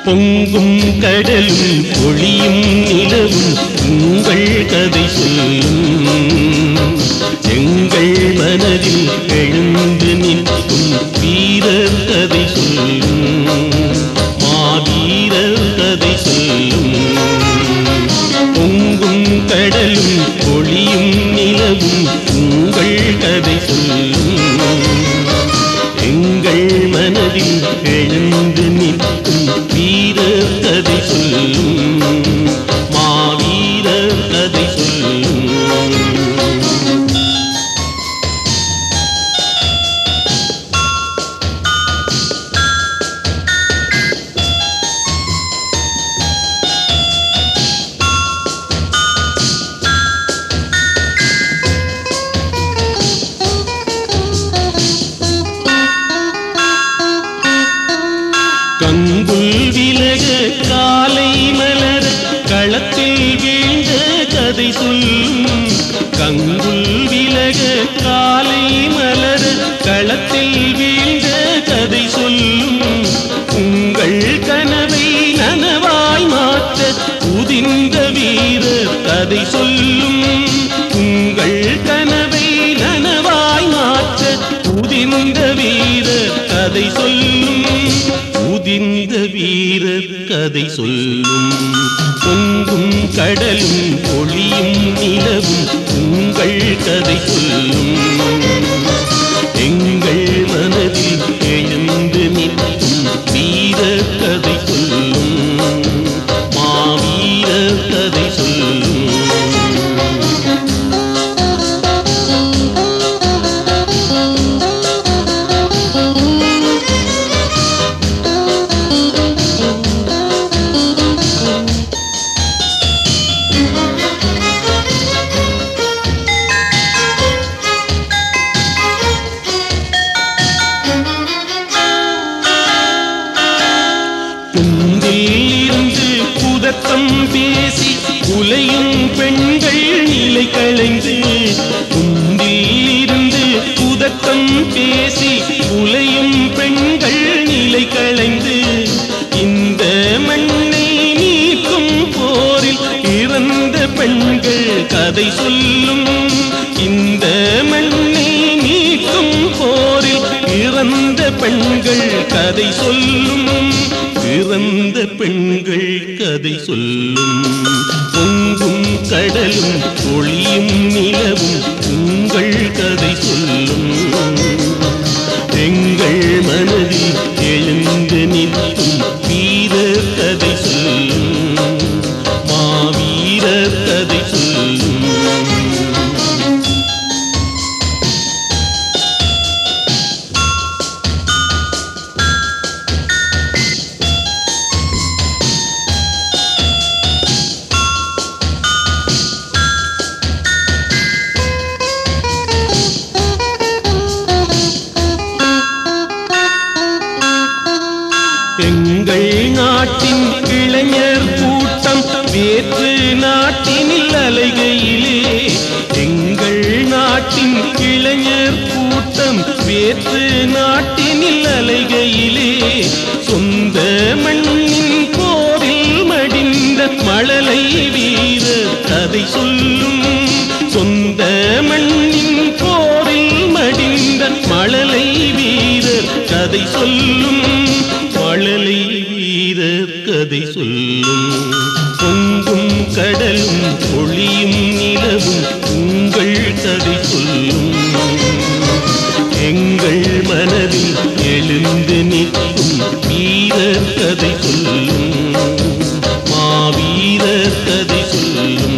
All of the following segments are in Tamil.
பொங்கும் கடலும் பொழியும் நிலவும் உங்கள் கதை சொல்லும் எங்கள் மனதில் எழுந்து நிற்கும் வீரர் கதை சொல்லும் மாவீரர் கதை சொல்லும் பொங்கும் கடலும் பொழியும் நிலவும் உங்கள் கதை சொல்லும் எங்கள் மனதில் எழுந்து நிற்கும் வீரர் கதை சொல்லும் மாவீரர் கதை சொல்லும் கங்குல் விலக காலை மலர களத்தில் வீழ்ந்த கதை சொல்லும் கங்குல் விலக காலை மலர களத்தில் வீழ்ந்த கதை சொல்லும் உங்கள் கனவை நனவாய் மாற்ற உதிர்ந்த வீரர் கதை சொல்லும் உங்கள் கனவை நனவாய் மாற்ற உதிர்ந்த வீரர் கதை சொல்லும் உதிர்ந்த வீரர் கதை சொல்லும் பொங்கும் கடலும் பொழியும் நிலவும் உங்கள் கதை சொல்லும் எங்கள் மனதில் எழுந்து நிற்கும் வீரர் கதை சொல்லும் மாவீரர் கதை சொல்லும் குந்திலிருந்து குதத்தம் பேசி உலையும் பெண்கள் நிலை களைந்து குந்திலிருந்து குதத்தம் பேசி உலையும் பெண்கள் நிலை களைந்து இந்த மண்ணை நீக்கும் போரில் இறந்த பெண்கள் கதை சொல்லும் இந்த மண்ணை நீக்கும் போரில் இறந்த பெண்கள் கதை சொல்லும் பிறந்த பெண்கள் கதை சொல்லும் பொங்கும் கடலும் ஒளியும் நிலவும் உங்கள் கதை சொல்லும் எங்கள் மனதில் எழுந்து நிற்கும் வீரர் கதை சொல்லும் மாவீரர் கதை சொல்லும் எங்கள் நாட்டின் இளைஞர் கூட்டம் வேற்று நாட்டினில் அலைகையிலே எங்கள் நாட்டின் இளைஞர் கூட்டம் வேற்று நாட்டினில் அலைகையிலே சொந்த மண்ணின் போரில் மடிந்த மழலை வீரர் கதை சொல்லும் சொந்த மண்ணின் போரில் மடிந்த மழலை வீரர் கதை சொல்லும் மழலை வீரர் கதை சொல்லும் பொங்கும் கடலும் ஒளியும் நிலவும் உங்கள் கதை சொல்லும் எங்கள் மனதில் எழுந்து நிற்கும் வீரர் கதை சொல்லும் மாவீரர் கதை சொல்லும்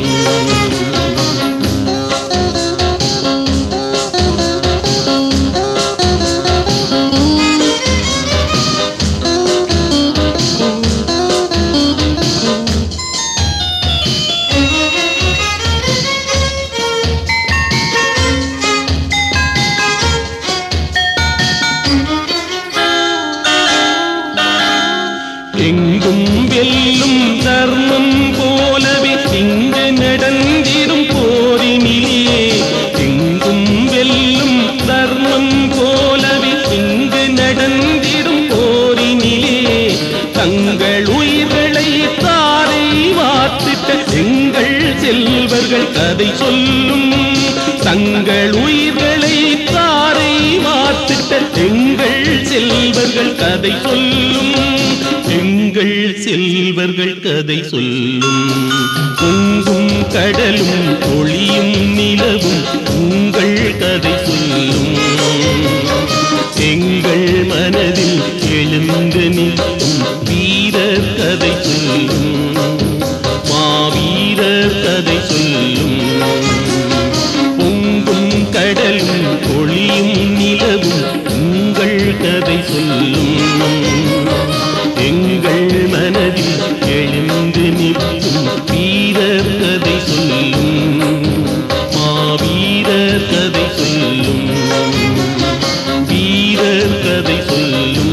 எங்கள் சொல்லும் தங்கள் உயிர்களை தாரை மாத்திட்ட எங்கள் செல்வர்கள் கதை சொல்லும் எங்கள் செல்வர்கள் கதை சொல்லும் பொங்கும் கடலும் ஒளியும் நிலவும் உங்கள் கதை சொல்லும் எங்கள் மனதில் எழுந்து நிற்கும் வீரர் கதை சொல்லும் மாவீரர் கதை சொல்லும் பொங்கும் கடலும் ஒளியும் நிலவும் உங்கள் கதை சொல்லும் எங்கள் மனதில் எழுந்து நிற்கும் வீரர் கதை சொல்லும் மாவீரர் கதை சொல்லும் வீரர் கதை சொல்லும்